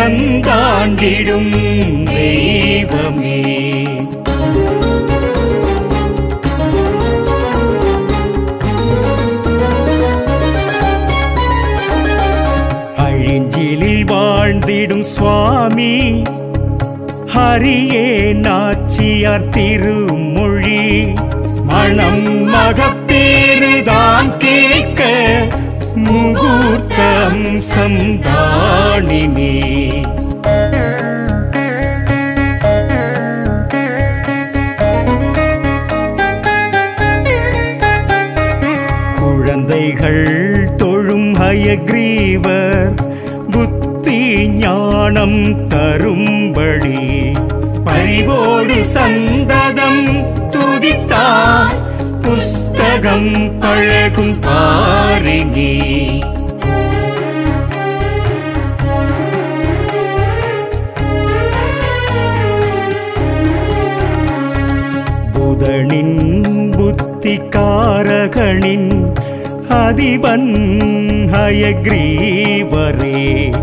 வந்தாண்டிடும் தெய்வமே அழிஞ்சிலில் வாழ்ந்திடும் சுவாமி ஹரியே நாச்சியார் திருமொழி மணம் மகப்பேறுதான் கேட்க முகூர்த்தம் சந்தானினே குழந்தைகள் தொழும் ஹயக்ரீவர் புத்தி ஞானம் தரும்படி பரிவோடு சந்ததம் துதித்தார் புஸ்தகம் பழகும் பாரினி புதனின் புத்திகாரகனின் அதிபன் ஹயக்ரீவரே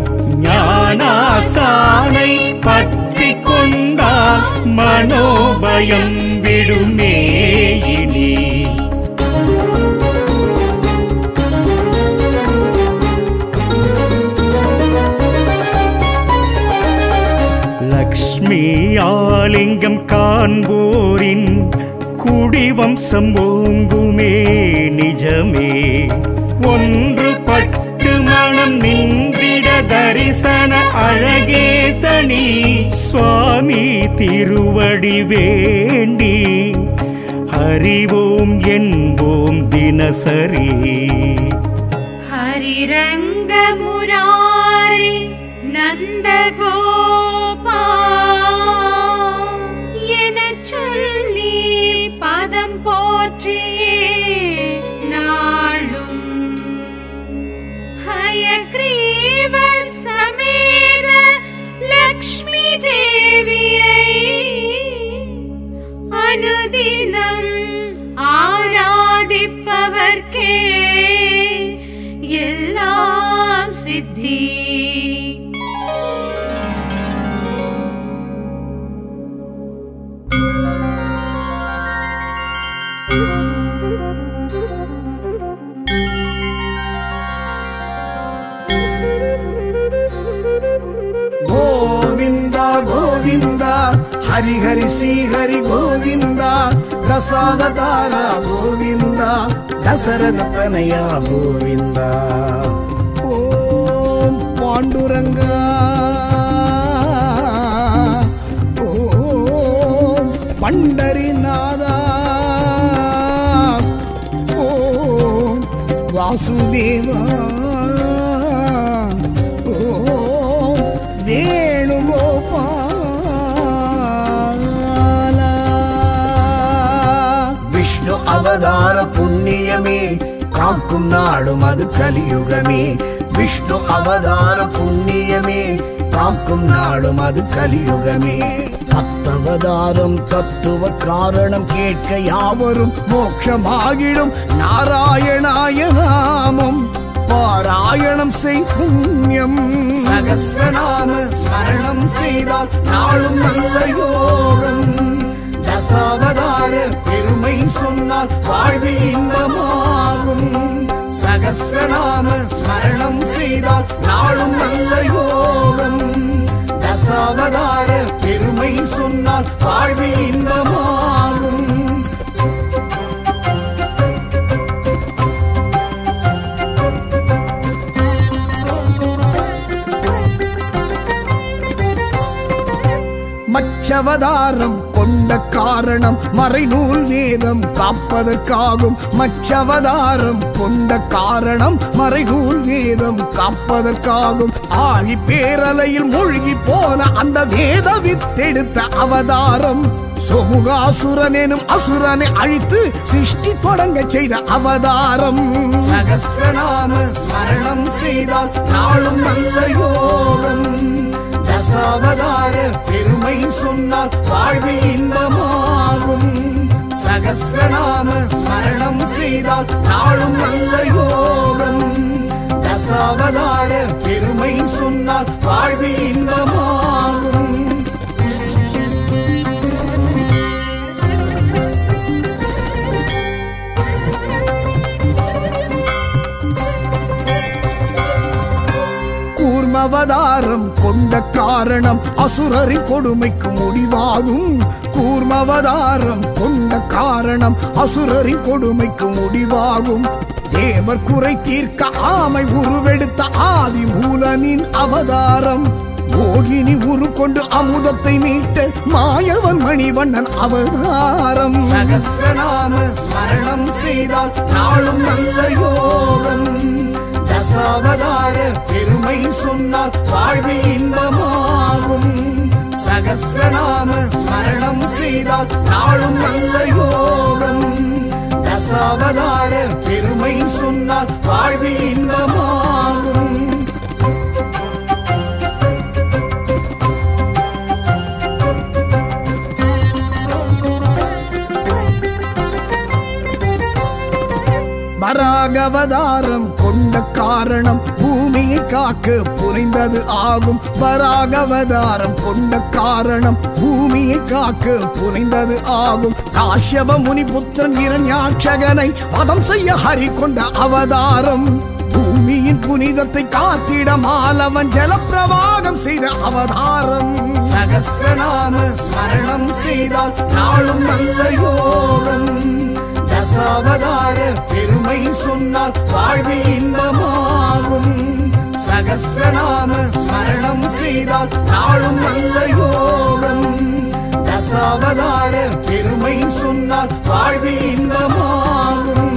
ஞானாசானை பற்றி கொண்டால் மனோபயம் விடுமே இனி லக்ஷ்மி ஆலிங்கம் காண்போரின் குடிவம்சம் ஓங்குமே நிஜமே ஒன்று பட்டு மனம் நின்றிட தரிசன அழகே தனி சுவாமி திருவடி வேண்டி அறிவோம் என்போம் தினசரி हरिरङ्ग मुरारि நந்தகோபா எனச் சொல்லி பதம் போற்றியே நாளும் ஹயக்ரீவ சமேத லக்ஷ்மி தேவியை அனுதினம் ஆராதிப்பவர்க்கே எல்லாம் சித்தி ಗೋವಿಂದ ಗೋವಿಂದ ಹರಿ ಹರಿ ಶ್ರೀ ಹರಿ ಗೋವಿಂದ ದಸಾವತಾರ ಗೋವಿಂದ ದಸರದ ತನಯ ಗೋವಿಂದ ಓಂ ಪಾಂಡುರಂಗ ಓಂ ಪಂಡರಿನಾದ ಓಂ ವಾಸುದೇವ ಓಂ வேணுகோபால விஷ்ணு அவதார புண்ணியமே காக்கும் நாடும் அது கலியுகமே விஷ்ணு அவதார புண்ணியமே காக்கும் நாடும் அது கலியுகமே பத்தவதாரம் தத்துவ காரணம் கேட்க யாவரும் மோட்சமாகிடும் நாராயணாய நாமம் பாராயணம் செய் புண்ணியம் சகசிரநாம ஸ்மரணம் செய்தால் நாளும் நல்ல யோகம் தசாவதார பெருமை சொன்னால் வாழ்வில் இன்பமாகும் சகசிரநாம ஸ்மரணம் செய்தால் நாளும் நல்ல யோகம் தசாவதார பெருமை சொன்னால் வாழ்வில் இன்பமாகும் மச்சவதாரம் கொண்ட காரணம் மறைநூல் வேதம் காப்பதற்காகும் மச்சவதாரம் கொண்ட காரணம் மறைநூல் வேதம் காப்பதற்காகும் ஆழி பேரலையில் மூழ்கி போன அந்த வேத வித்தெடுத்த அவதாரம் சொமுகாசுரன் எனும் அசுரனை அழித்து சிருஷ்டி தொடங்க செய்த அவதாரம் சகசிரநாம ஸ்மரணம் செய்தால் நாளும் நல்ல யோகம் தசாவதார பெருமை சொன்னால் வாழ்வில் இன்பமாகும் சகசிரநாம ஸ்மரணம் செய்தால் நாளும் நல்ல யோகம் தச தசாவதார பெருமை சொன்னால் வாழ்வில் இன்பமாகும் கூர்மவதாரம் கொண்ட காரணம் அசுரரின் கொடுமைக்கு முடிவாகும் கூர்மவதாரம் கொண்ட காரணம் அசுரரின் கொடுமைக்கு முடிவாகும் தேவர் குறை தீர்க்க ஆமை உருவெடுத்த ஆதி மூலனின் அவதாரம் யோகினி உரு கொண்டு அமுதத்தை மீட்ட மாயவன் மணிவண்ணன் அவதாரம் சகசிரநாம ஸ்மரணம் செய்தால் நாளும் நல்ல யோகம் தசாவதார பெருமை சொன்னால் வாழ்வில் இன்பமாகும் சகசிரநாம ஸ்மரணம் செய்தால் நாளும் நல்ல யோகம் தசாவதார பெருமை சொன்னால் வாழ்வில் இன்பமாகும் வராகவதாரம் கொண்ட காரணம் பூமியை காக்க புரிந்தது ஆகும் வராகவதாரம் கொண்ட காரணம் பூமியை காக்க புரிந்தது ஆகும் காஷ்யப முனிபுத்திரன் இரண்யாட்சகனை வதம் செய்ய ஹரி கொண்ட அவதாரம் பூமியின் புனிதத்தை காத்திட மாலவன் ஜலப்பிரவாகம் செய்த அவதாரம் சகசிரநாம ஸ்மரணம் செய்தால் நாளும் நல்ல யோகம் தசாவதார பெருமை சொன்னால் வாழ்வில் இன்பமாகும் சகசிரநாம ஸ்மரணம் செய்தால் நாளும் நல்ல யோகம் தசாவதார பெருமை சொன்னால் வாழ்வில் இன்பமாகும்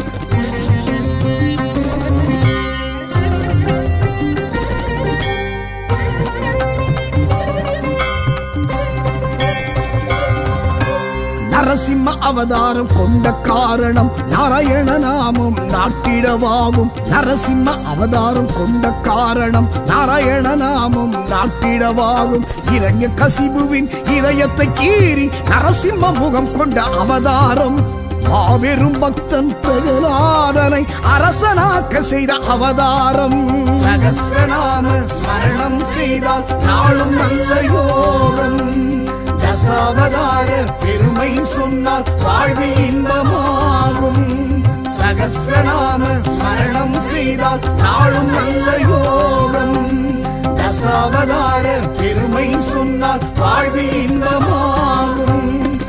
நரசிம்ம அவதாரம் கொண்ட காரணம் நாராயண நாமம் நாட்டிடவாகும் நரசிம்ம அவதாரம் கொண்ட காரணம் நாராயண நாமம் நாட்டிடவாகும் இரண்ய கசிபுவின் இதயத்தை கீறி நரசிம்ம முகம் கொண்ட அவதாரம் மாபெரும் பக்தன் பிரகலாதனை அரசனாக்க செய்த அவதாரம் சகசிரநாம ஸ்மரணம் செய்தால் நாளும் நல்ல யோகம் தசாவதார பெருமை சொன்னால் வாழ்வில் இன்பமாகும் சகசிரநாம ஸ்மரணம் செய்தால் நாளும் நல்ல யோகம் தசாவதார பெருமை சொன்னால் வாழ்வில் இன்பமாகும்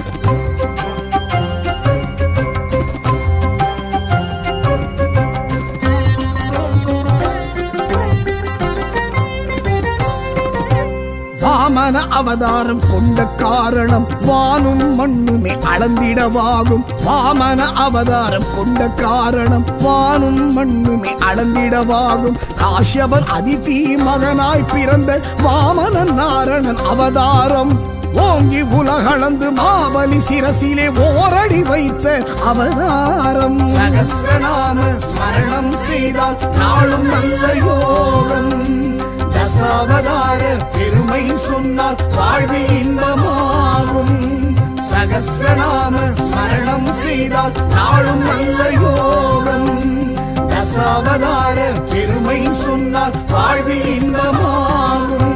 வாமன அவதாரம் கொண்ட காரணம் வானும் மண்ணுமே அளந்திடவாகும் வாமன அவதாரம் கொண்ட காரணம் வானும் மண்ணுமே அளந்திடவாகும் காஷ்யபன் அதிதி மகனாய் பிறந்த வாமனன் நாரணன் அவதாரம் ஓங்கி உலகளந்து மாபலி சிரசிலே ஓரடி வைத்த அவதாரம் சகசிரநாம ஸ்மரணம் செய்தால் நாளும் நல்ல யோகம் தசாவதார பெருமை சொன்னால் வாழ்வில் இன்பமாகும் சகசிரநாம ஸ்மரணம் செய்தால் நாளும் நல்ல யோகம் தசாவதார பெருமை சொன்னால் வாழ்வில் இன்பமாகும்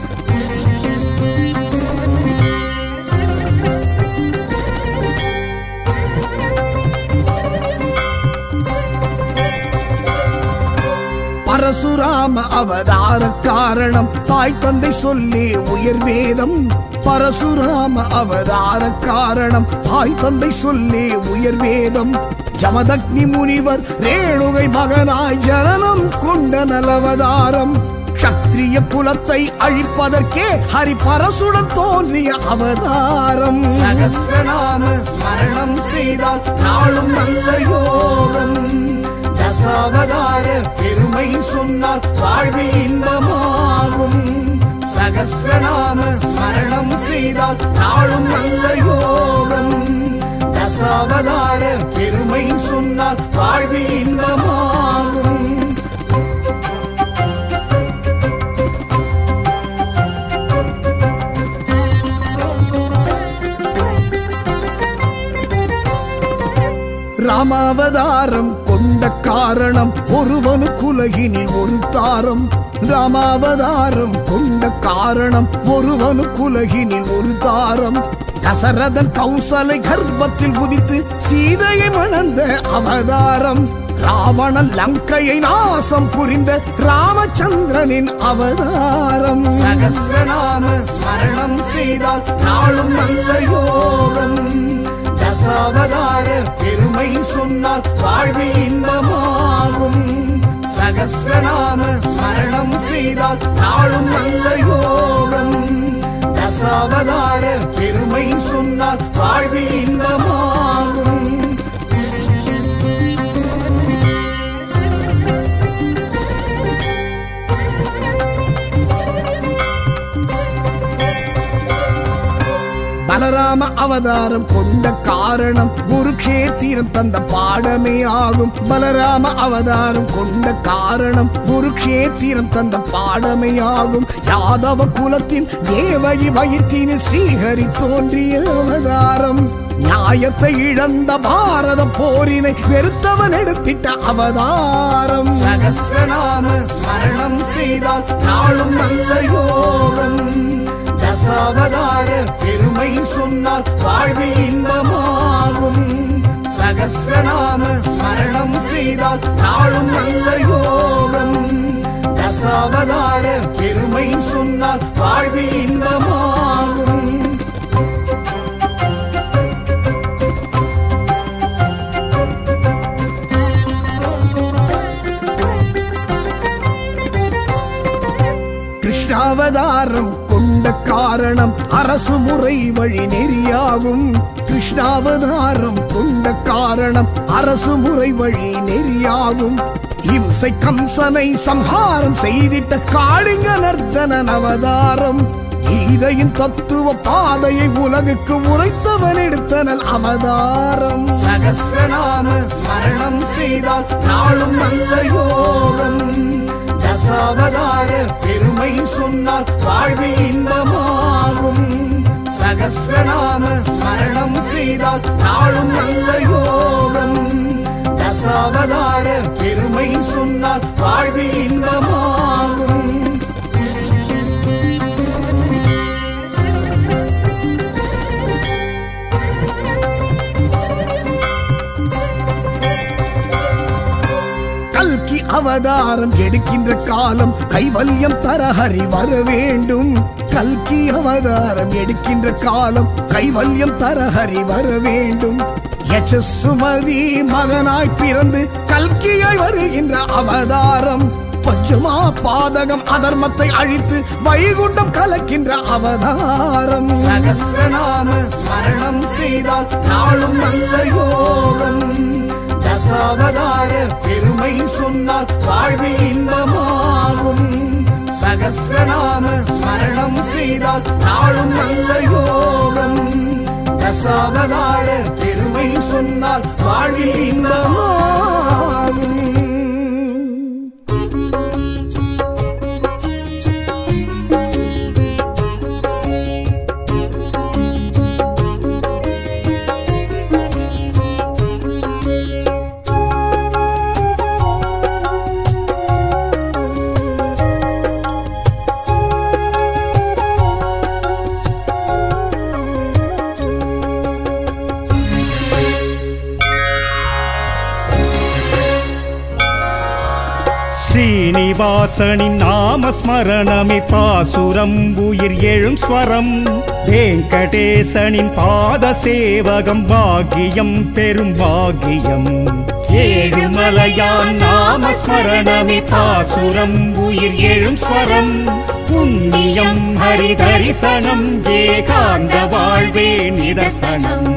பரசுராம அவதார காரணம் தாய் தந்தை சொல்லி உயர் வேதம் பரசுராம அவதார காரணம் தாய் தந்தை சொல்லி உயர் வேதம் ஜமதக்னி முனிவர் ரேணுகை மகனாய் ஜனனம் கொண்ட நலவதாரம் சத்திரிய குலத்தை அழிப்பதற்கே ஹரி பரசுடன் தோன்றிய அவதாரம் சகசிரநாம ஸ்மரணம் செய்தால் நாளும் நல்ல யோகம் தசாவதார பெருமை சொன்னால் வாழ்வில் இன்பமாகும் சகசிரநாம ஸ்மரணம் செய்தால் நாளும் நல்ல யோகம் தசாவதார பெருமை சொன்னால் வாழ்வில் இன்பமாகும் ராமாவதாரம் கொண்ட கொண்ட காரணம் ஒருவனுக்குலகினில் ஒரு தாரம் ராமாவதாரம் கொண்ட காரணம் ஒருவனுக்குலகினில் ஒரு தாரம் தசரதன் கௌசலை கர்ப்பத்தில் உதித்து சீதையை மணந்த அவதாரம் ராவணன் லங்கையை நாசம் புரிந்த ராமச்சந்திரனின் அவதாரம் சகசிரநாம ஸ்மரணம் செய்தால் நாளும் நல்ல யோகம் தசாவதார பெருமை சொன்னால் வாழ்வில் இன்பமாகும் சகசிரநாம ஸ்மரணம் செய்தால் நாளும் நல்ல யோகம் தசாவதார பெருமை சொன்னால் வாழ்வில் இன்பமாகும் பலராம அவதாரம் கொண்ட காரணம் குருக்ஷேத்திரம் தந்த பாடமே ஆகும் பலராம அவதாரம் கொண்ட காரணம் குருக்ஷேத்திரம் தந்த பாடமே ஆகும் யாதவ குலத்தின் தேவகி வயிற்றினில் ஸ்ரீஹரி தோன்றிய அவதாரம் நியாயத்தை இழந்த பாரத போரினை வெறுத்தவன் எடுத்திட்ட அவதாரம் சகசிரநாம ஸ்மரணம் செய்தால் நாளும் நல்ல யோகம் தசாவதார பெருமை சொன்னால் வாழ்வில் இன்பமாகும் சகசிரநாம ஸ்மரணம் செய்தால் நாளும் நல்ல யோகம் தசாவதார பெருமை சொன்னால் வாழ்வில் இன்பமாகும் கிருஷ்ணாவதாரம் கொண்ட காரணம் அரசு முறை வழி நெறியாகும் கிருஷ்ணாவதாரம் கொண்ட காரணம் அரசு முறை வழி நெறியாகும் இம்சை கம்சனை சம்ஹாரம் செய்திட்ட காளிங்க நர்த்தனன் அவதாரம் கீதையின் தத்துவ பாதையை உலகுக்கு உரைத்தவன் எடுத்தனல் அவதாரம் சகசிரநாம ஸ்மரணம் செய்தால் நாளும் நல்ல யோகம் தசாவதார பெருமை சொன்னால் வாழ்வில் இன்பமாகும் சகசிரநாம ஸ்மரணம் செய்தால் நாளும் நல்ல யோகம் தசாவதார பெருமை சொன்னால் வாழ்வில் இன்பமாகும் கல்கி அவதாரம் எடுக்கின்ற காலம் கைவல்யம் தர ஹரி வர வேண்டும் கல்கி அவதாரம் எடுக்கின்ற காலம் கைவல்யம் தர ஹரி வர வேண்டும் யசசுமதி மகனாய் பிறந்து கல்கியாய் வருகின்ற அவதாரம் பஞ்சமா பாதகம் அதர்மத்தை அழித்து வைகுண்டம் கலக்கின்ற அவதாரம் சகசிரநாம ஸ்மரணம் செய்தால் நாளும் நல்ல யோகம் தசாவதார பெருமை சொன்னால் வாழ்வில் இன்பமாகும் சகசிரநாம ஸ்மரணம் செய்தால் நாளும் நல்ல யோகம் தசாவதார பெருமை சொன்னால் வாழ்வில் இன்பமாகும் ஸ்ரீனிவாசனின் நாமஸ்மரணமே பாசுரம் உயிர் எழும் ஸ்வரம் வெங்கடேசனின் பாத சேவகம் பாக்கியம் பெரும் பாக்கியம் ஏழுமலையான் நாமஸ்மரணமே பாசுரம் உயிர் எழும் ஸ்வரம் புண்ணியம் ஹரி தரிசனம் ஏகாந்த வாழ்வே நிதர்சனம்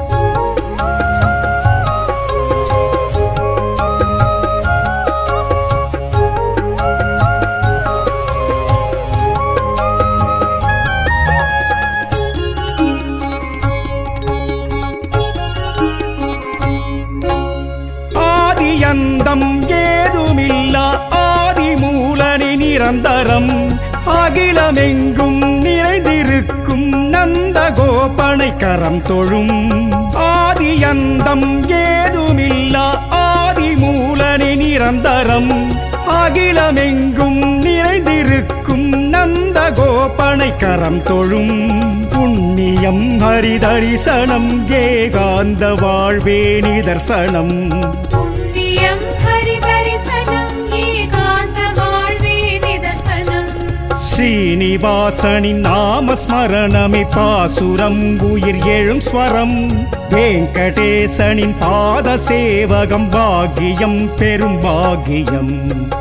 ஆதியந்தம் ஏதுமில்லா ஆதிமூலனி நிரந்தரம் அகிலமெங்கும் நிறைந்திருக்கும் நந்த கோபனை கரம் தொழும் ஆதியந்தம் ஏதுமில்லா ஆதிமூல மூலனி நிரந்தரம் அகிலமெங்கும் நிறைந்திருக்கும் நந்த கோபனை கரம் தொழும் புண்ணியம் ஹரிதரிசனம் ஏகாந்த வாழ்வே நிதர்சனம் புண்ணியம் ஹரிதரிசனம் ஏகாந்த வாழ்வே நிதர்சனம் ஸ்ரீனிவாசனின் நாமஸ்மரணமே பாசுரம் உயிர் எழும் ஸ்வரம் வெங்கடேசனின் பாத சேவகம் பாகியம் பெரும் பாகியம்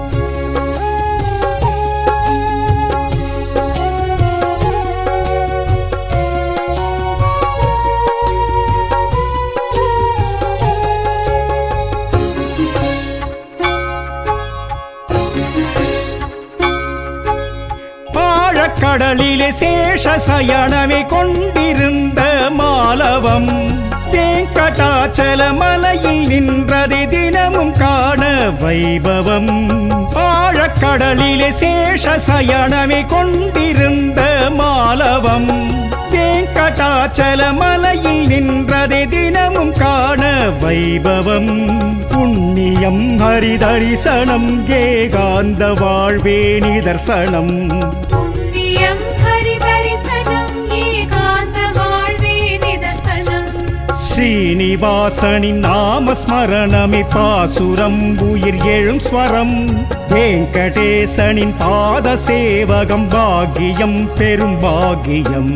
ஆழக்கடலிலே சேஷ சயனமே கொண்டிருந்த மாலவம் தேங்கடாச்சல மலையில் நின்றதை தினமும் காண வைபவம் ஆழக்கடலிலே சேஷ சயனமே கொண்டிருந்த மாலவம் தேங்கடாச்சல மலையில் நின்றதை தினமும் காண வைபவம் புண்ணியம் ஹரிதரிசனம் ஏகாந்த வாழ்வே நிதர்சனம் புண்ணியம் ஹரிதரிசனம் ஏகாந்த வாழ்வே நிதர்சனம் ஸ்ரீனிவாசனின் நாமஸ்மரணமே பாசுரம் உயிர் எழும் ஸ்வரம் வெங்கடேசனின் பாத சேவகம் பாகியம் பெரும் பாகியம்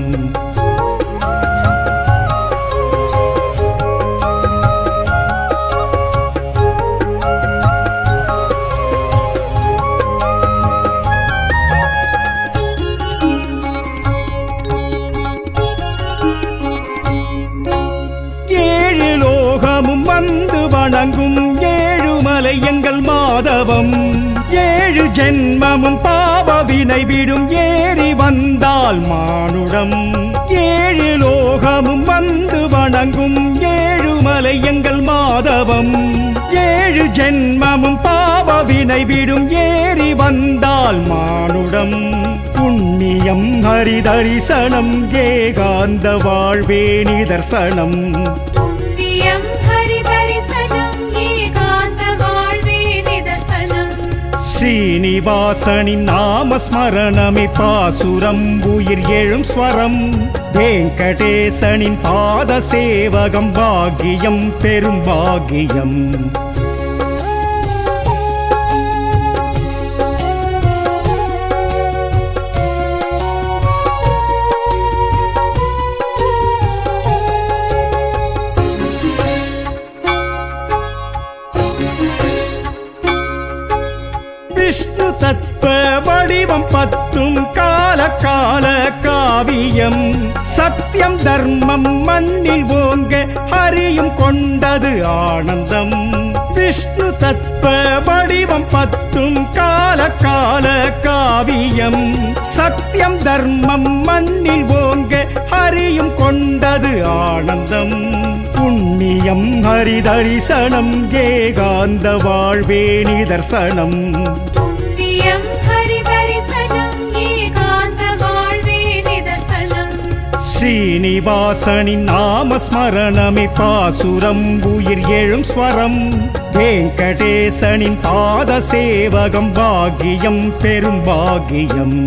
ஏழு லோகமும் வந்து வணங்கும் ஏழுமலை எங்கள் மாதவம் ஏழு ஜென்மமும் பாவ வினை விடும் ஏறி வந்தால் மானுடம் ஏழு லோகமும் வந்து வணங்கும் ஏழுமலை எங்கள் மாதவம் ஏழு ஜென்மமும் பாவ வினை விடும் ஏறி வந்தால் மானுடம் புண்ணியம் ஹரிதரிசனம் ஏகாந்த வாழ்வே நிதர்சனம் புண்ணியம் ஹரிதரிசனம் ஏகாந்த வாழ்வே நிதர்சனம் ஸ்ரீனிவாசனின் நாமஸ்மரணமே பாசுரம் உயிர் எழும் ஸ்வரம் வெங்கடேசனின் பாத சேவகம் பாகியம் பெரும் பாகியம் விஷ்ணு தத்துவ வடிவம் பத்தும் கால கால காவியம் சத்தியம் தர்மம் மண்ணில் ஓங்க ஹரியும் கொண்டது ஆனந்தம் விஷ்ணு தத்துவ வடிவம் பத்தும் கால கால காவியம் சத்தியம் தர்மம் மண்ணில் ஓங்க ஹரியும் கொண்டது ஆனந்தம் புண்ணியம் ஹரிதரிசனம் ஏகாந்த வாழ்வே நிதர்சனம் புண்ணியம் ஹரிதரிசனம் ஏகாந்த வாழ்வே நிதர்சனம் ஸ்ரீனிவாசனின் நாமஸ்மரணமே பாசுரம் உயிர் எழும் ஸ்வரம் வெங்கடேசனின் பாத சேவகம் பாகியம் பெரும் பாகியம்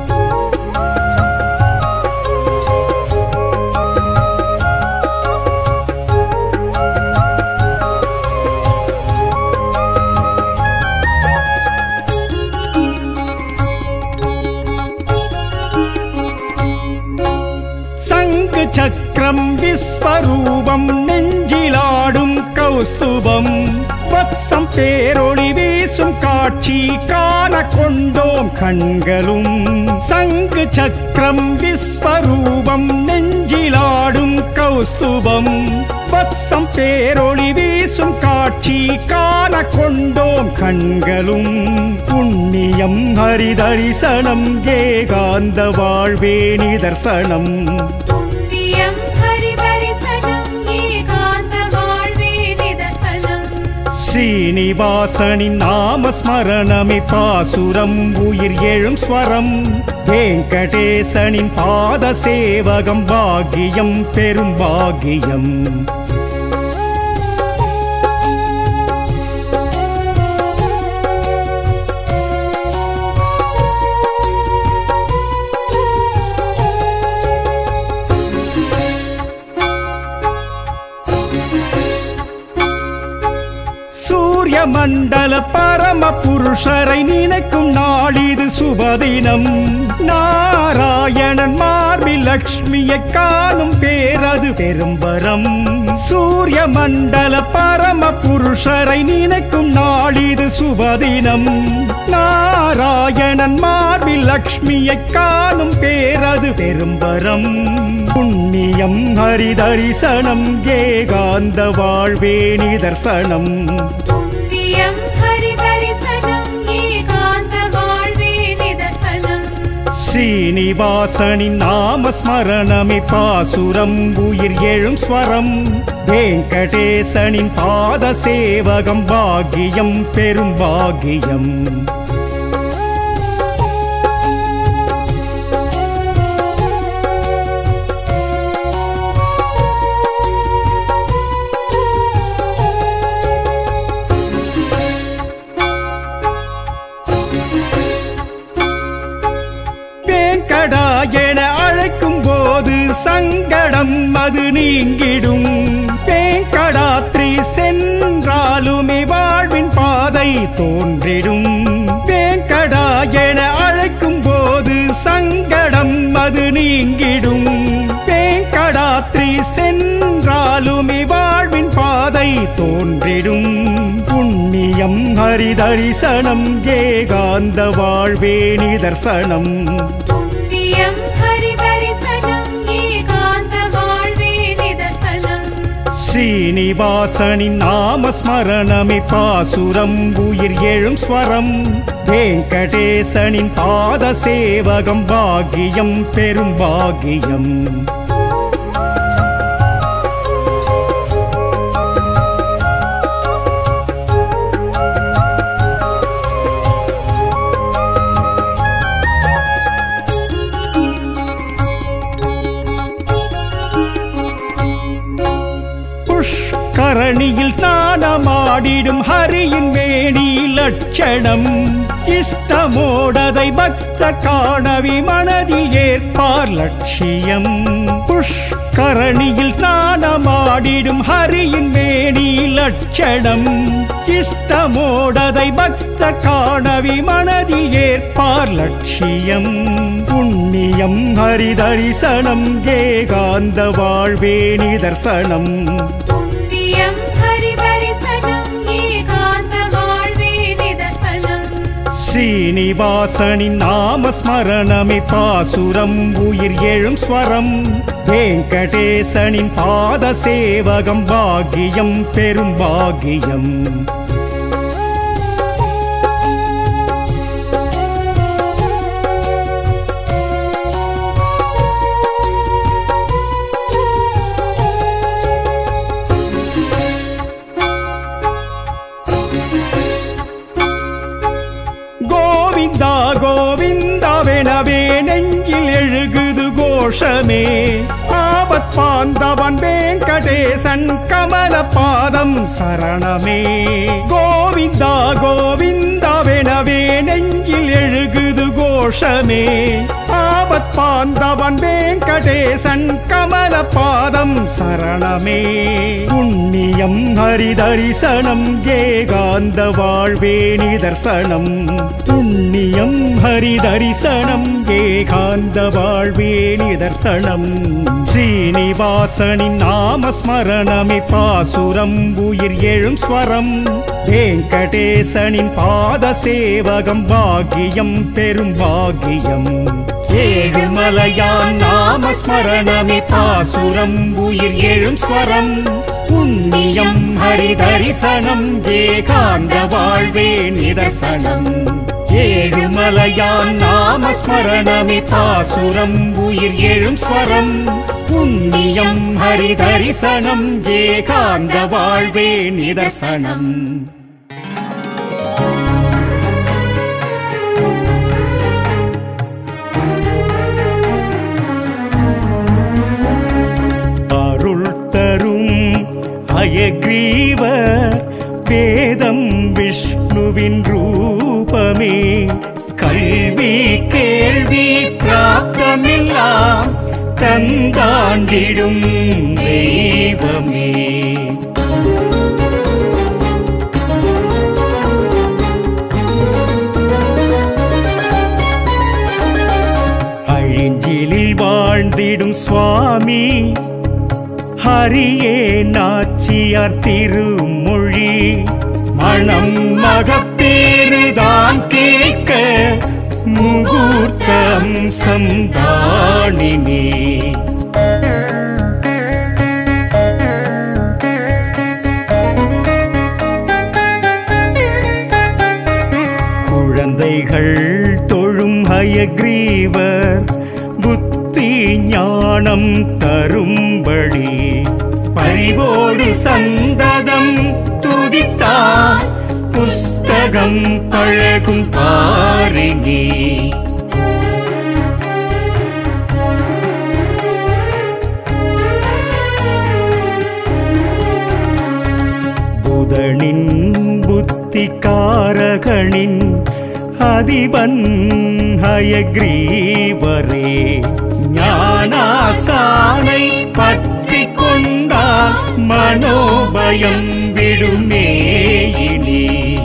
சங்கு சக்கரம் விஸ்வரூபம் நெஞ்சிலாடும் கௌஸ்துபம் வத்சம் பேரொளி வீசும் காட்சி காண கொண்டோம் கண்களும் சங்கு சக்கரம் விஸ்வரூபம் நெஞ்சிலாடும் கௌஸ்துபம் வத்சம் பேரொளி வீசும் காட்சி காண கொண்டோம் கண்களும் புண்ணியம் ஹரிதரிசனம் ஏகாந்த வாழ்வே நிதர்சனம் புண்ணியம் ஹரிதரிசனம் ஏகாந்த வாழ்வே நிதர்சனம் ஸ்ரீனிவாசனின் நாமஸ்மரணமே பாசுரம் உயிர் எழும் ஸ்வரம் வெங்கடேசனின் பாத சேவகம் பாகியம் பெரும் பாகியம் மண்டல பரம புருஷரை நினைக்கும் நாளிது சுபதினம் நாராயணன் மார்பில் லக்ஷ்மியை காணும் பேரது பெரும்பரம் சூரிய மண்டல பரம புருஷரை நினைக்கும் நாளிது சுபதினம் நாராயணன் மார்பில் லக்ஷ்மியை காணும் பேரது பெரும்பரம் புண்ணியம் ஹரிதரிசனம் ஏகாந்த வாழ்வே நிதர்சனம் புண்ணியம் ஹரிதரிசனம் ஏகாந்த வாழ்வே நிதர்சனம் ஸ்ரீனிவாசனின் நாமஸ்மரணமே பாசுரம் உயிர் எழும் ஸ்வரம் வெங்கடேசனின் பாத சேவகம் பாகியம் பெரும் பாகியம் வேங்கடா என அழைக்கும் போது சங்கடம் அது நீங்கிடும் வேங்கடாத்ரி சென்றாலுமே வாழ்வின் பாதை தோன்றிடும் வேங்கடா என அழைக்கும் போது சங்கடம் அது நீங்கிடும் வேங்கடாத்ரி சென்றாலுமே வாழ்வின் பாதை தோன்றிடும் புண்ணியம் ஹரிதரிசனம் ஏகாந்த வாழ்வே நிதர்சனம் புண்ணியம் ஹரிதரிசனம் ஏகாந்த வாழ்வே நிதர்சனம் ஸ்ரீனிவாசனின் நாமஸ்மரணமே பாசுரம் உயிர் எழும் ஸ்வரம் வெங்கடேசனின் பாத சேவகம் பாகியம் பெரும் பாகியம் புஷ்கரணியில் ஸ்நானமாடிடும் ஹரியின் மேனி லட்சணம் இஷ்டமோடதை பக்த காணவி மனதில் ஏற்பார் லட்சியம் புஷ்கரணியில் ஸ்நானமாடிடும் ஹரியின் மேனி லட்சணம் இஷ்டமோடதை பக்த காணவி மனதில் ஏற்பார் லட்சியம் புண்ணியம் ஹரிதரிசனம் ஏகாந்த வாழ்வே நிதர்சனம் புண்ணியம் ஹரிதரிசனம் ஏகாந்த வாழ்வே நிதர்சனம் ஸ்ரீனிவாசனின் நாமஸ்மரணமே பாசுரம் உயிர் எழும் ஸ்வரம் வெங்கடேசனின் பாத சேவகம் பாகியம் பெரும் பாகியம் கோவிந்தா கோவிந்தாவெனவே நெஞ்சில் எழுகுது கோஷமே ஆபத் பாந்தவன் வெங்கடேசன் கமல பாதம் சரணமே கோவிந்தா கோவிந்தாவெனவே நெஞ்சில் எழுகுது கோஷமே ஆபத் பாந்தவன் வெங்கடேசன் கமல பாதம் சரணமே புண்ணியம் ஹரிதரிசனம் ஏகாந்த வாழ்வே நிதர்சனம் புண்ணியம் ஹரிதரிசனம் ஏகாந்த வாழ்வே நிதர்சனம் ஸ்ரீனிவாசனின் நாமஸ்மரணமே பாசுரம் உயிர் எழும் ஸ்வரம் வெங்கடேசனின் பாத சேவகம் பாகியம் பெரும் பாகியம் ஏழுமலையான் நாமஸ்மரணமே பாசுரம் உயிர் எழும் ஸ்வரம் புண்ணியம் ஹரிதரிசனம் ஏகாந்த வாழ்வே நிதர்சனம் ஏழுமலையான் நாமஸ்மரணமே பாசுரம் உயிர் எழும் ஸ்வரம் புண்ணியம் ஹரிதரிசனம் ஏகாந்த வாழ்வே நிதர்சனம் அருள் தரும் அயக்ரீவ வேதம் விஷ்ணுவின் ரூபமே கல்வி கேள்வி பிராப்தமெல்லாம் தந்தாண்டிடும் தெய்வமே ஹரியே நாச்சியார் திருமொழி மணம் மகப்பேறுதான் கேட்க முகூர்த்தம் சந்தானினே குழந்தைகள் தொழும் ஹயக்ரீவர் புத்தி ஞானம் தரும்படி பரிவோடு சந்ததம் துதித்தார் புஸ்தகம் பழகும் பாரினி புதனின் புத்திகாரகனின் அதிபன் ஹயக்ரீவரே ஞானாசானை பற்றி கொண்டால் மனோபயம் விடுமே இனி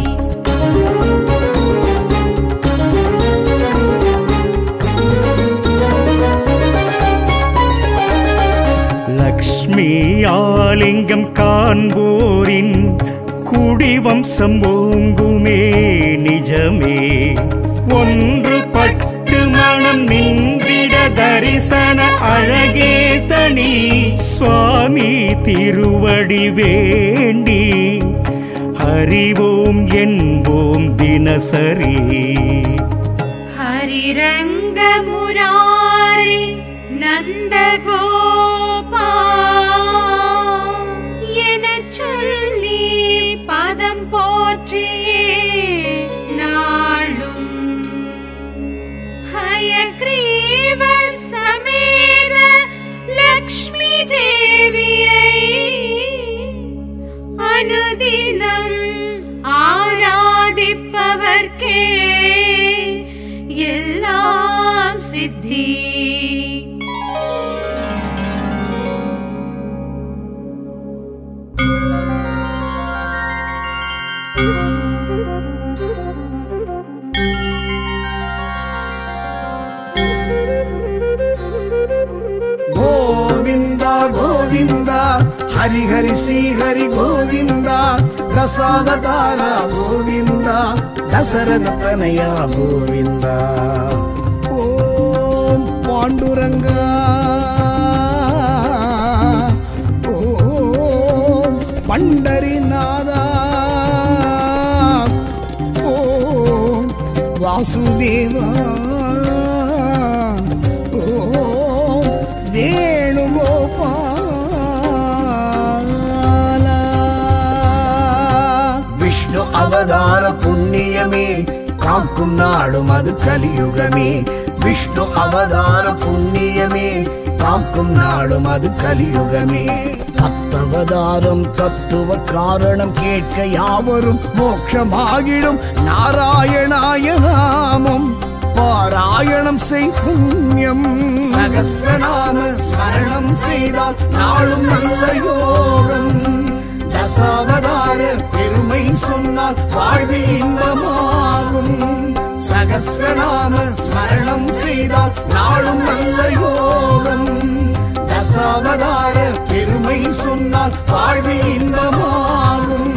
லக்ஷ்மி ஆலிங்கம் காண்போரின் குடிவம்சம் ஓங்குமே நிஜமே ஒன்று பட்டு மனம் நின்றிட தரிசன அழகே தனி சுவாமி திருவடி வேண்டி அறிவோம் என்போம் தினசரி हरिरङ्गमुरारि நந்தகோபா எனச் சொல்லி பதம் போற்றியே நாளும் ஹயக்ரீவ சமேத லக்ஷ்மி தேவியை அனுதினம் ஆராதிப்பவர்க்கே எல்லாம் சித்தி ಗೋವಿಂದ ಗೋವಿಂದ ಹರಿ ಹರಿ ಶ್ರೀ ಹರಿ ಗೋವಿಂದ ದಸಾವತಾರ ಗೋವಿಂದ ದಸರದ ತನಯ ಗೋವಿಂದ ಓಂ ಪಾಂಡುರಂಗ ಓಂ ಪಂಡರಿನಾದ ಓಂ ವಾಸುದೇವ ಓಂ வேணுகோபால விஷ்ணு அவதார புண்ணியமே காக்கும் நாடும் அது கலியுகமே விஷ்ணு அவதார புண்ணியமே காக்கும் நாடும் அது கலியுகமே பத்தவதாரம் தத்துவ காரணம் கேட்க யாவரும் மோட்சமாகிடும் நாராயணாய நாமம் பாராயணம் செய் புண்ணியம் சகசிரநாம ஸ்மரணம் செய்தால் நாளும் நல்ல யோகம் தசாவதார பெருமை சொன்னால் வாழ்வில் இன்பமாகும் சகசிரநாம ஸ்மரணம் செய்தால் நாளும் நல்ல யோகம் தசாவதார பெருமை சொன்னால் வாழ்வில் இன்பமாகும்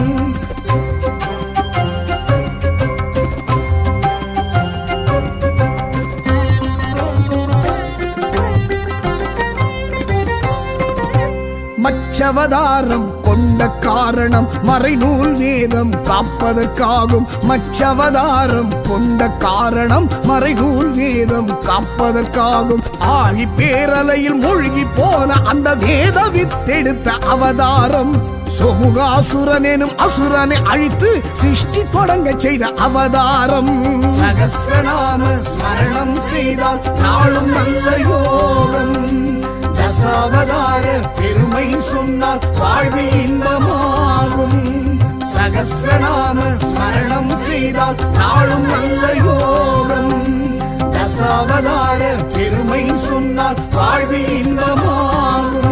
மச்சவதாரம் கொண்ட காரணம் மறைநூல் வேதம் காப்பதற்காகும் மச்சவதாரம் கொண்ட காரணம் மறைநூல் வேதம் காப்பதற்காகும் ஆழி பேரலையில் மூழ்கி போன அந்த வேத வித்தெடுத்த அவதாரம் சொமுகாசுரன் எனும் அசுரனை அழித்து சிருஷ்டி தொடங்க செய்த அவதாரம் சகசிரநாம ஸ்மரணம் செய்தால் நாளும் நல்ல யோகம் தசாவதார பெருமை சொன்னால் வாழ்வில் இன்பமாகும் சகசிரநாம ஸ்மரணம் செய்தால் நாளும் நல்ல யோகம் தசாவதார பெருமை சொன்னால் வாழ்வில் இன்பமாகும்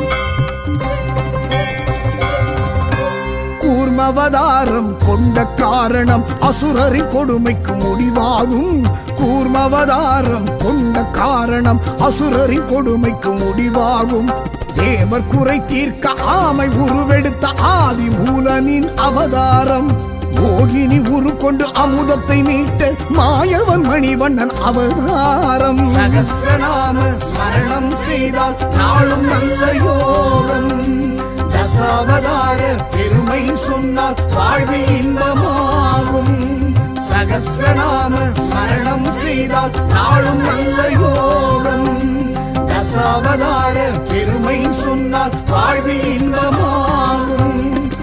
கூர்மவதாரம் கொண்ட காரணம் அசுரரின் கொடுமைக்கு முடிவாகும் கூர்மவதாரம் கொண்ட காரணம் அசுரரின் கொடுமைக்கு முடிவாகும் தேவர் குறை தீர்க்க ஆமை உருவெடுத்த ஆதி மூலனின் அவதாரம் மோகினி உரு கொண்டு அமுதத்தை மீட்ட மாயவன் மணிவண்ணன் அவதாரம் சகசிரநாம ஸ்மரணம் செய்தால் நாளும் நல்ல யோகம் தசாவதார பெருமை சொன்னால் வாழ்வில் இன்பமாகும் சகசிரநாம ஸ்மரணம் செய்தால் நாளும் நல்ல யோகம் தசாவதார பெருமை சொன்னால் வாழ்வில் இன்பமாகும்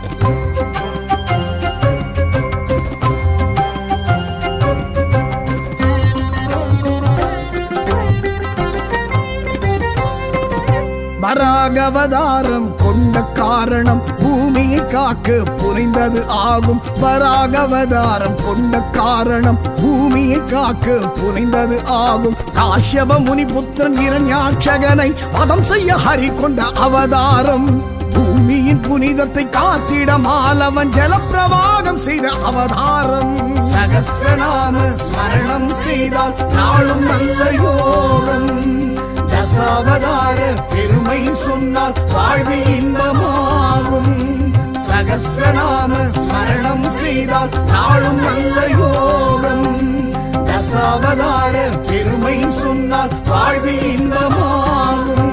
வராகவதாரம் கொண்ட காரணம் பூமியை காக்க புரிந்தது ஆகும் வராகவதாரம் கொண்ட காரணம் பூமியை காக்க புரிந்தது ஆகும் காஷ்யப முனி புத்திரன் இரண்யாட்சகனை வதம் செய்ய ஹரி கொண்ட அவதாரம் பூமியின் புனிதத்தை காத்திட மாலவன் ஜலப்பிரவாகம் செய்த அவதாரம் சகசிரநாம ஸ்மரணம் செய்தால் நாளும் நல்ல யோகம் தசாவதார பெருமை சொன்னால் வாழ்வில் இன்பமாகும் சகசிரநாம ஸ்மரணம் செய்தால் நாளும் நல்ல யோகம் தசாவதார பெருமை சொன்னால் வாழ்வில் இன்பமாகும்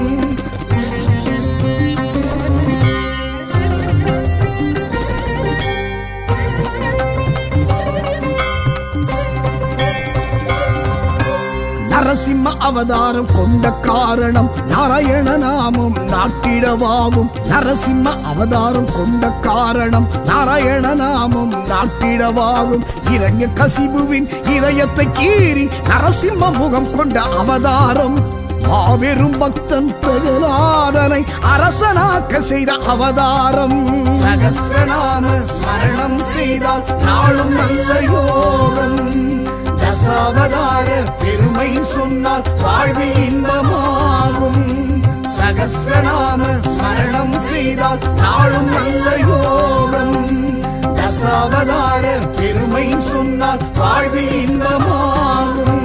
நரசிம்ம அவதாரம் கொண்ட காரணம் நாராயண நாமம் நாட்டிடவாகும் நரசிம்ம அவதாரம் கொண்ட காரணம் நாராயண நாமம் நாட்டிடவாகும் இரண்ய கசிபுவின் இதயத்தை கீறி நரசிம்ம முகம் கொண்ட அவதாரம் மாபெரும் பக்தன் பிரகலாதனை அரசனாக்க செய்த அவதாரம் சகசிரநாம ஸ்மரணம் செய்தால் நாளும் நல்ல யோகம் தசாவதார பெருமை சொன்னால் வாழ்வில் இன்பமாகும் சகசிரநாம ஸ்மரணம் செய்தால் நாளும் நல்ல யோகம் தசாவதார பெருமை சொன்னால் வாழ்வில் இன்பமாகும்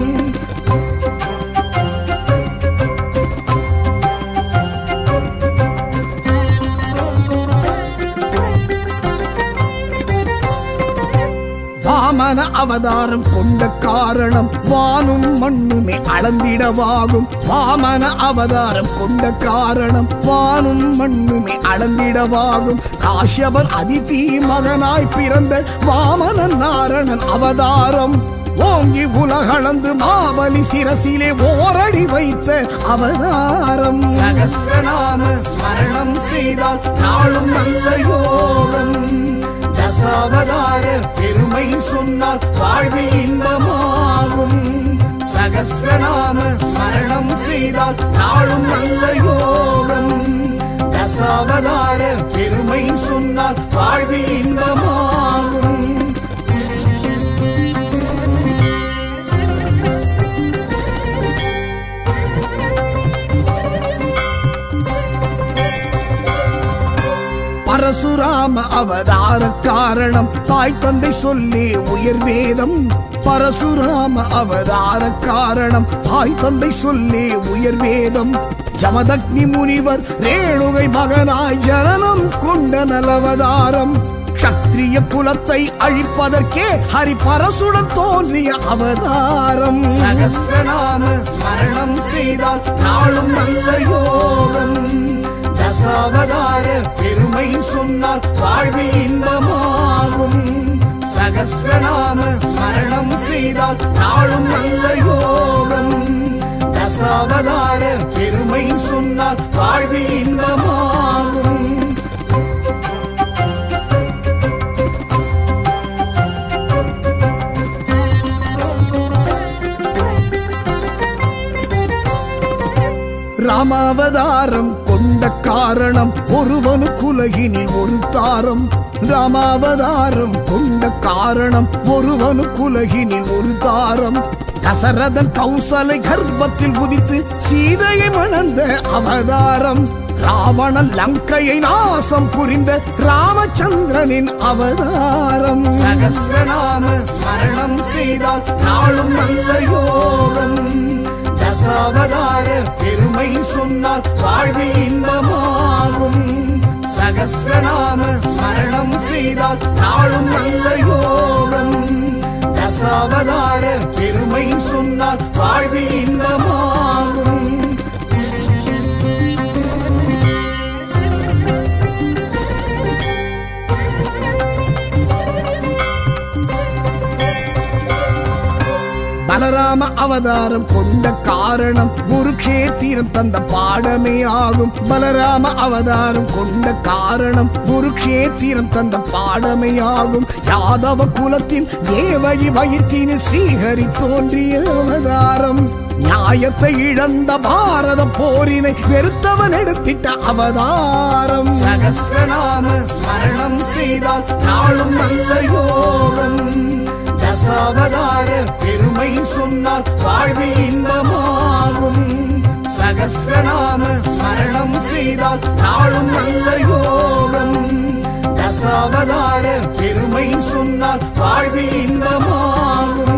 வாமன அவதாரம் கொண்ட காரணம் வானும் மண்ணுமே அளந்திடவாகும் வாமன அவதாரம் கொண்ட காரணம் வானும் மண்ணுமே அளந்திடவாகும் காஷ்யபன் அதிதி மகனாய் பிறந்த வாமனன் நாரணன் அவதாரம் ஓங்கி உலகளந்து மாபலி சிரசிலே ஓரடி வைத்த அவதாரம் சகசிரநாம ஸ்மரணம் செய்தால் நாளும் நல்ல யோகம் தசாவதார பெருமை சொன்னால் வாழ்வில் இன்பமாகும் சகசிரநாம ஸ்மரணம் செய்தால் நாளும் நல்ல யோகம் தசாவதார பெருமை சொன்னால் வாழ்வில் இன்பமாகும் பரசுராம அவதார காரணம் தாய் தந்தை சொல்லி உயர் வேதம் பரசுராம அவதார காரணம் தாய் தந்தை சொல்லி உயர் வேதம் ஜமதக்னி முனிவர் ரேணுகை மகனாய் ஜனனம் கொண்ட நலவதாரம் சத்திரிய குலத்தை அழிப்பதற்கே ஹரி பரசுடன் தோன்றிய அவதாரம் சகசிரநாம ஸ்மரணம் செய்தால் நாளும் நல்ல யோகம் தசாவதார பெருமை சொன்னால் வாழ்வில் இன்பமாகும் சகசிரநாம ஸ்மரணம் செய்தால் நாளும் நல்ல யோகம் தசாவதார பெருமை சொன்னால் வாழ்வில் இன்பமாகும் ராமாவதாரம் கொண்ட காரணம் ஒருவனுக்குலகினில் ஒரு தாரம் ராமாவதாரம் கொண்ட காரணம் ஒருவனுக்குலகினில் ஒரு தாரம் தசரதன் கௌசலை கர்ப்பத்தில் உதித்து சீதையை மணந்த அவதாரம் ராவணன் லங்கையை நாசம் புரிந்த ராமச்சந்திரனின் அவதாரம் சகசிரநாம ஸ்மரணம் செய்தால் நாளும் நல்ல யோகம் தசாவதார பெருமை சொன்னால் வாழ்வில் இன்பமாகும் சகசிரநாம ஸ்மரணம் செய்தால் நாளும் நல்ல யோகம் தசாவதார பெருமை சொன்னால் வாழ்வில் இன்பமாகும் பலராம அவதாரம் கொண்ட காரணம் குருக்ஷேத்திரம் தந்த பாடமே ஆகும் பலராம அவதாரம் கொண்ட காரணம் குருக்ஷேத்திரம் தந்த பாடமே ஆகும் யாதவ குலத்தின் தேவகி வயிற்றினில் ஸ்ரீஹரி தோன்றிய அவதாரம் நியாயத்தை இழந்த பாரத போரினை வெறுத்தவன் எடுத்திட்ட அவதாரம் சகசிரநாம ஸ்மரணம் செய்தால் நாளும் நல்ல யோகம் தசாவதார பெருமை சொன்னால் வாழ்வில் இன்பமாகும் சகசிரநாம ஸ்மரணம் செய்தால் நாளும் நல்ல யோகம் தசாவதார பெருமை சொன்னால் வாழ்வில் இன்பமாகும்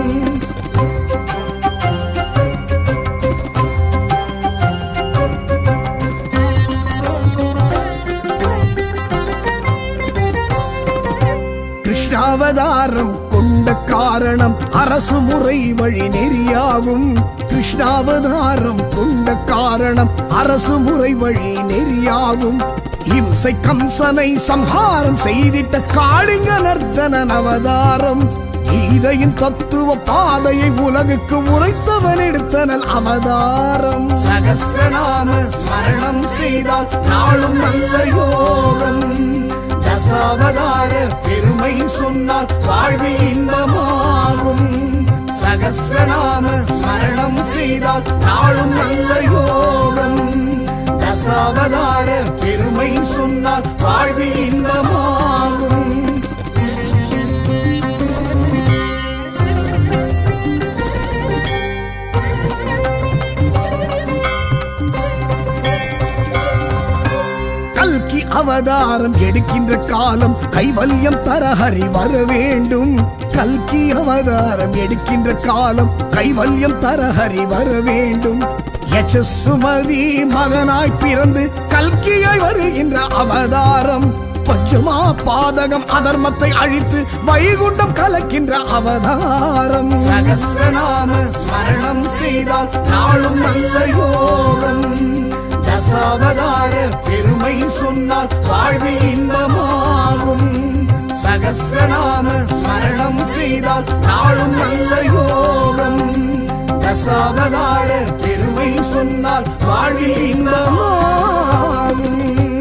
கிருஷ்ணாவதாரம் கொண்ட காரணம் அரசு முறை வழி நெறியாகும் கிருஷ்ணாவதாரம் கொண்ட காரணம் அரசு முறை வழி நெறியாகும் இம்சை கம்சனை சம்ஹாரம் செய்திட்ட காளிங்க நர்த்தனன் அவதாரம் கீதையின் தத்துவ பாதையை உலகுக்கு உரைத்தவன் எடுத்தனல் அவதாரம் சகசிரநாம ஸ்மரணம் செய்தால் நாளும் நல்ல யோகம் தசாவதார பெருமை சொன்னால் வாழ்வில் இன்பமாகும் சகசிரநாம ஸ்மரணம் செய்தால் நாளும் நல்ல யோகம் தசாவதார பெருமை சொன்னால் வாழ்வில் இன்பமாகும் கல்கி அவதாரம் எடுக்கின்ற காலம் கைவல்யம் தர ஹரி வர வேண்டும் கல்கி அவதாரம் எடுக்கின்ற காலம் கைவல்யம் தர ஹரி வர வேண்டும் யசசுமதி மகனாய் பிறந்து கல்கியாய் வருகின்ற அவதாரம் பஞ்சமா பாதகம் அதர்மத்தை அழித்து வைகுண்டம் கலக்கின்ற அவதாரம் சகசிரநாம ஸ்மரணம் செய்தால் நாளும் நல்ல யோகம் தசாவதார பெருமை சொன்னால் வாழ்வில் இன்பமாகும் சகசிரநாம ஸ்மரணம் செய்தால் நாளும் நல்ல யோகம் தசாவதார பெருமை சொன்னால் வாழ்வில் இன்பமாகும்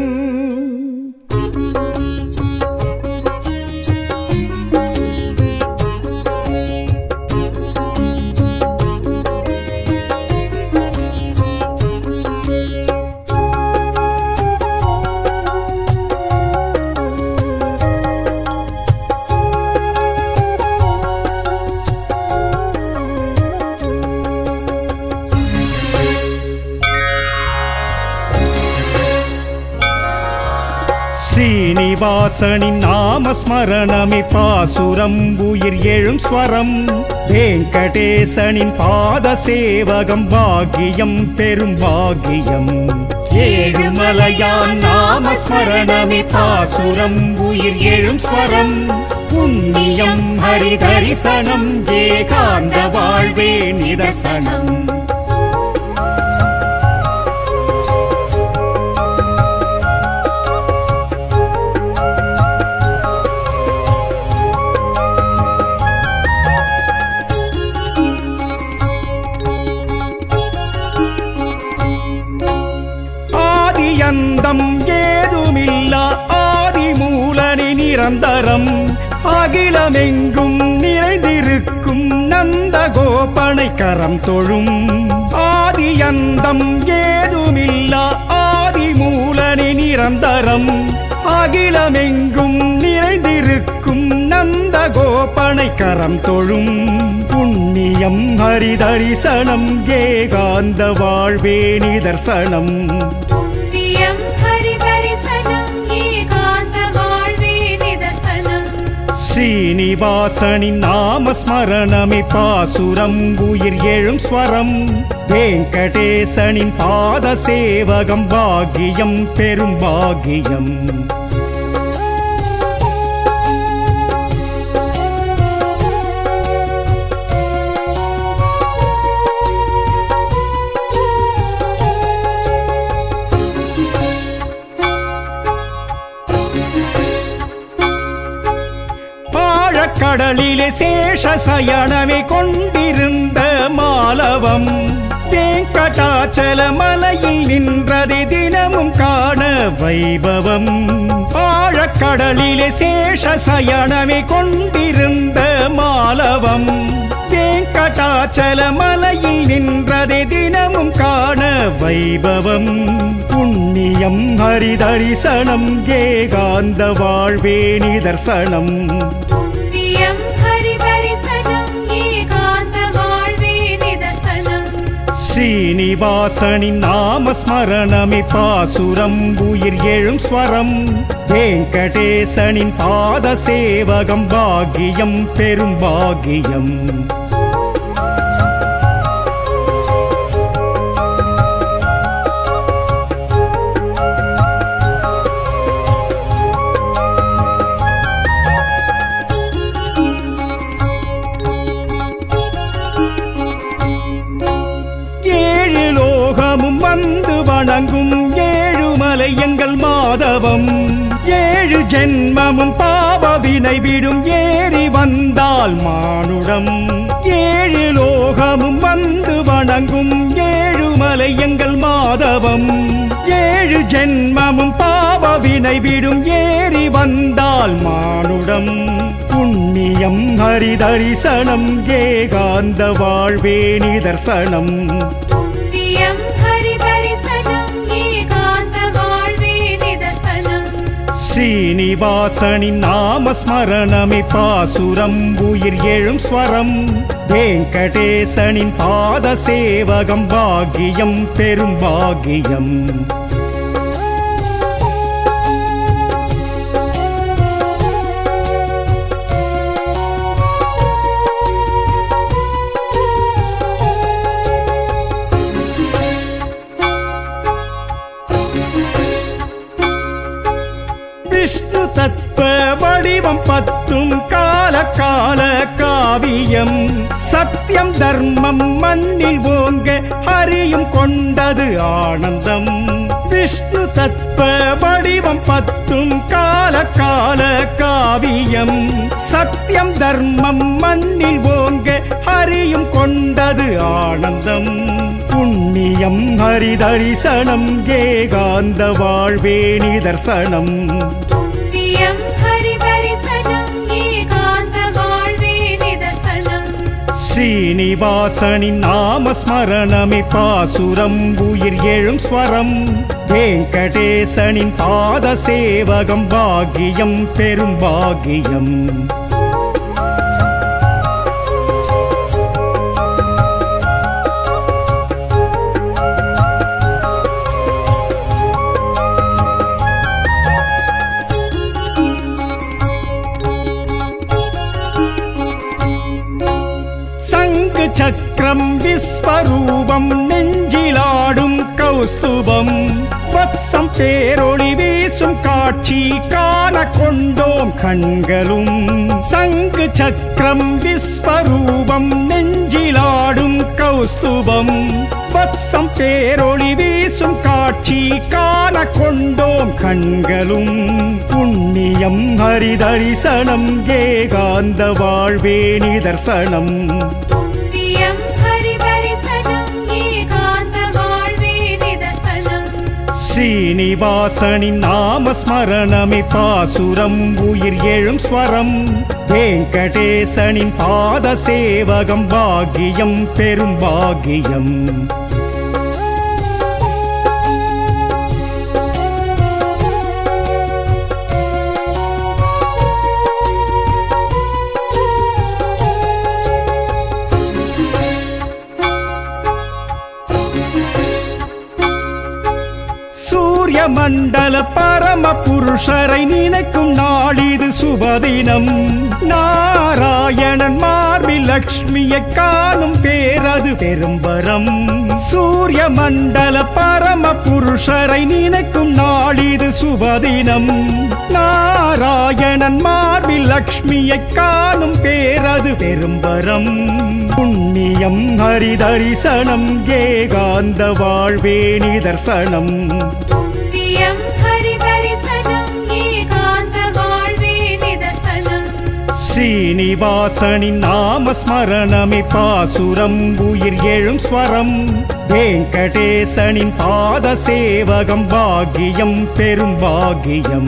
ஸ்ரீனிவாசனின் நாமஸ்மரணமே பாசுரம் உயிர் எழும் ஸ்வரம் வெங்கடேசனின் பாத சேவகம் பாக்கியம் பெரும் பாக்கியம் ஏழுமலையான் நாமஸ்மரணமே பாசுரம் உயிர் எழும் ஸ்வரம் புண்ணியம் ஹரி தரிசனம் ஏகாந்த வாழ்வே நிதர்சனம் ஆதியந்தம் ஏதுமில்லா ஆதிமூலனி நிரந்தரம் அகிலமெங்கும் நிறைந்திருக்கும் நந்த கோபனை கரம் தொழும் ஆதியந்தம் ஏதுமில்லா ஆதிமூலனி நிரந்தரம் அகிலமெங்கும் நிறைந்திருக்கும் நந்த கோபனை கரம் தொழும் புண்ணியம் ஹரிதரிசனம் ஏகாந்த வாழ்வே நிதர்சனம் புண்ணியம் ஸ்ரீனிவாசனின் நாமஸ்மரணமே பாசுரம் உயிர் எழும் ஸ்வரம் வெங்கடேசனின் பாத சேவகம் பாகியம் பெரும் பாகியம் ஆழக்கடலிலே சேஷ சயனமே கொண்டிருந்த மாலவம் வேங்கடாச்சல மலையில் நின்றதை தினமும் காண வைபவம் ஆழக்கடலிலே சேஷ சயனமே கொண்டிருந்த மாலவம் வேங்கடாச்சல மலையில் நின்றதை தினமும் காண வைபவம் புண்ணியம் ஹரிதரிசனம் ஏகாந்த வாழ்வே நிதர்சனம் புண்ணியம் ஹரிதரிசனம் ஏகாந்த வாழ்வே நிதர்சனம் ஸ்ரீனிவாசனின் நாமஸ்மரணமே பாசுரம் உயிர் எழும் ஸ்வரம் வெங்கடேசனின் பாத சேவகம் பாகியம் பெரும் பாகியம் ஏழு லோகமும் வந்து வணங்கும் ஏழுமலை எங்கள் மாதவம் ஏழு ஜென்மமும் பாவ வினை விடும் ஏறி வந்தால் மானுடம் ஏழு லோகமும் வந்து வணங்கும் ஏழுமலை எங்கள் மாதவம் ஏழு ஜென்மமும் பாவ வினை விடும் ஏறி வந்தால் மானுடம் புண்ணியம் ஹரிதரிசனம் ஏகாந்த வாழ்வே நிதர்சனம் புண்ணியம் ஹரிதரிசனம் ஏகாந்த வாழ்வே நிதர்சனம் ஸ்ரீனிவாசனின் நாமஸ்மரணமே பாசுரம் உயிர் எழும் ஸ்வரம் வெங்கடேசனின் பாத சேவகம் பாகியம் பெரும் பாகியம் விஷ்ணு தத்துவ வடிவம் பத்தும் கால கால காவியம் சத்தியம் தர்மம் மண்ணில் ஓங்க ஹரியும் கொண்டது ஆனந்தம் விஷ்ணு தத்துவ வடிவம் பத்தும் கால கால காவியம் சத்தியம் தர்மம் மண்ணில் ஓங்க ஹரியும் கொண்டது ஆனந்தம் புண்ணியம் ஹரிதரிசனம் ஏகாந்த வாழ்வே நிதர்சனம் புண்ணியம் ஹரிதரிசனம் ஏகாந்த வாழ்வே நிதர்சனம் ஸ்ரீனிவாசனின் நாமஸ்மரணமே பாசுரம் உயிர் எழும் ஸ்வரம் வெங்கடேசனின் பாத சேவகம் பாகியம் பெரும் பாகியம் சங்கு சக்கரம் விஸ்வரூபம் நெஞ்சிலாடும் கௌஸ்துபம் வத்சம் பேரொளி வீசும் காட்சி காண கொண்டோம் கண்களும் சங்கு சக்கரம் விஸ்வரூபம் நெஞ்சிலாடும் கௌஸ்துபம் வத்சம் பேரொளி வீசும் காட்சி காண கொண்டோம் கண்களும் புண்ணியம் ஹரிதரிசனம் ஏகாந்த வாழ்வே நிதர்சனம் புண்ணியம் ஹரிதரிசனம் ஏகாந்த வாழ்வே நிதர்சனம் ஸ்ரீனிவாசனின் நாமஸ்மரணமே பாசுரம் உயிர் எழும் ஸ்வரம் வெங்கடேசனின் பாத சேவகம் பாகியம் பெரும் பாகியம் சூரிய மண்டல பரம புருஷரை நினைக்கும் நாளிது சுபதினம் நாராயணன் மார்பில் லக்ஷ்மியை காணும் பேரது பெரும்பரம் சூரிய மண்டல பரம புருஷரை நினைக்கும் நாளிது சுபதினம் நாராயணன் மார்பில் லக்ஷ்மியை காணும் பேரது பெரும்பரம் புண்ணியம் ஹரிதரிசனம் ஏகாந்த வாழ்வே நிதர்சனம் புண்ணியம் ஹரிதரிசனம் ஏகாந்த வாழ்வே நிதர்சனம் ஸ்ரீனிவாசனின் நாமஸ்மரணமே பாசுரம் உயிர் எழும் ஸ்வரம் வெங்கடேசனின் பாத சேவகம் பாக்கியம் பெரும் பாக்கியம்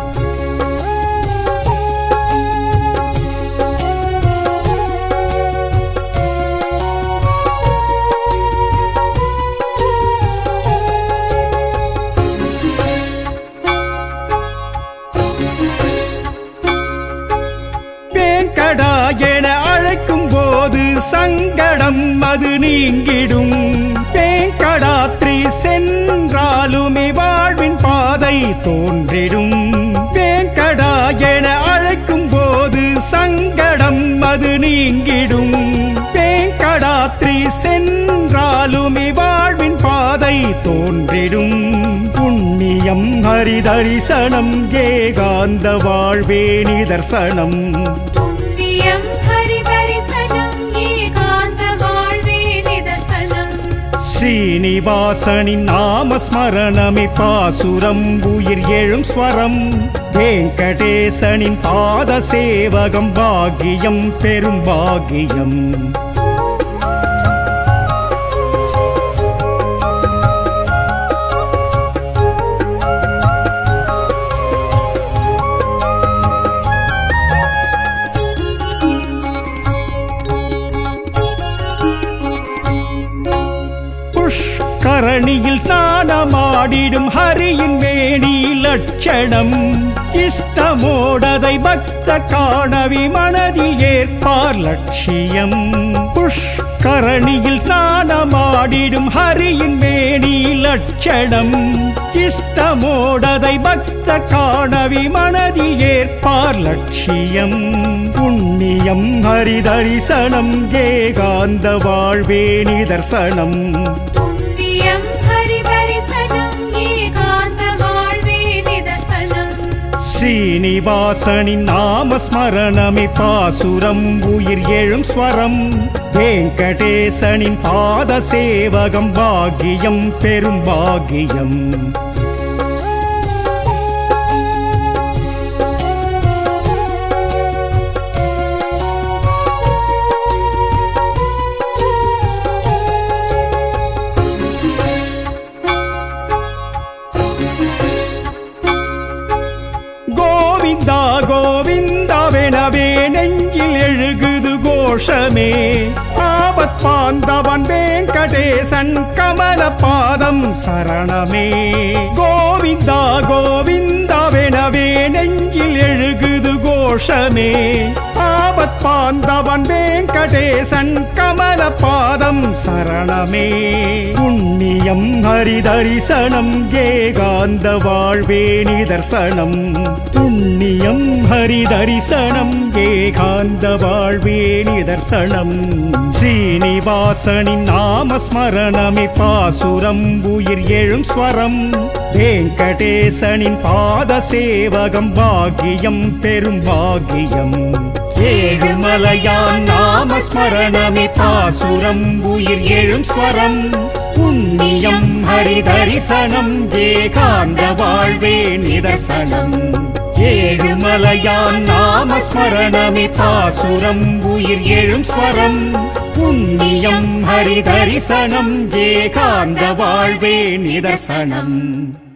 வேங்கடா என அழைக்கும் போது சங்கடம் அது நீங்கிடும் வேங்கடாத்ரி சென்றாலுமே வாழ்வின் பாதை தோன்றிடும் வேங்கடா என அழைக்கும் போது சங்கடம் அது நீங்கிடும் வேங்கடாத்ரி சென்றாலுமே வாழ்வின் பாதை தோன்றிடும் புண்ணியம் ஹரிதரிசனம் ஏகாந்த வாழ்வே நிதர்சனம் புண்ணியம் ஹரிதரிசனம் ஏகாந்த வாழ்வே நிதர்சனம் ஸ்ரீனிவாசனின் நாமஸ்மரணமே பாசுரம் உயிர் எழும் ஸ்வரம் வெங்கடேசனின் பாத சேவகம் பாக்கியம் பெரும் பாக்கியம் புஷ்கரணியில் ஸ்நானமாடிடும் ஹரியின் மேனி லட்சணம் இஷ்டமோடதை பக்தர் காணவி மனதில் ஏற்பார் லட்சியம் புஷ்கரணியில் ஸ்நானமாடிடும் ஹரியின் மேனி லட்சணம் இஷ்டமோடதை பக்தர் காணவி மனதில் ஏற்பார் லட்சியம் புண்ணியம் ஹரிதரிசனம் ஏகாந்த வாழ்வே நிதர்சனம் புண்ணியம் ஹரிதரிசனம் ஏகாந்த வாழ்வே நிதர்சனம் ஸ்ரீனிவாசனின் நாமஸ்மரணமே பாசுரம் உயிர் எழும் ஸ்வரம் வெங்கடேசனின் பாத சேவகம் பாக்கியம் பெரும் பாக்கியம் கோவிந்தா கோவிந்தாவெனவே நெஞ்சில் எழுகுது கோஷமே ஆபத் பாந்தவன் வெங்கடேசன் கமல பாதம் சரணமே கோவிந்தா கோவிந்தாவெனவே நெஞ்சில் எழுகுது கோஷமே ஆபத் பாந்தவன் வெங்கடேசன் கமல பாதம் சரணமே புண்ணியம் ஹரிதரிசனம் ஏகாந்த வாழ்வே நிதர்சனம் புண்ணியம் ஹரிதரிசனம் ஏகாந்த வாழ்வே நிதர்சனம் ஸ்ரீனிவாசனின் நாமஸ்மரணமே பாசுரம் உயிர் எழும் ஸ்வரம் வெங்கடேசனின் பாத சேவகம் பாக்கியம் பெரும் பாக்கியம் ஏழுமலையான் நாமஸ்மரணமே பாசுரம் உயிர் எழும் ஸ்வரம் புண்ணியம் ஹரிதரிசனம் ஏகாந்த வாழ்வே நிதர்சனம் ஏழுமலையான் நாமஸ்மரணமே பாசுரம் உயிர் எழும் ஸ்வரம் புண்ணியம் ஹரிதரிசனம் ஏகாந்த வாழ்வே நிதர்சனம்